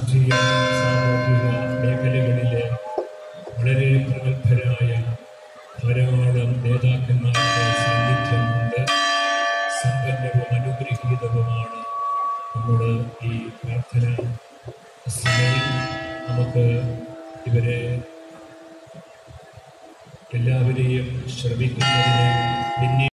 രാഷ്ട്രീയ സാമൂഹിക മേഖലകളിലെ വളരെ പ്രഗത്ഭരായ ധാരാളം നേതാക്കന്മാരുടെ സാന്നിധ്യം കൊണ്ട് സമ്പന്നവും അനുഗ്രഹീതവുമാണ് നമ്മുടെ ഈ പ്രാർത്ഥന സമയം നമുക്ക് ഇവരെ എല്ലാവരെയും ശ്രമിക്കുന്നതിന് പിന്നീട്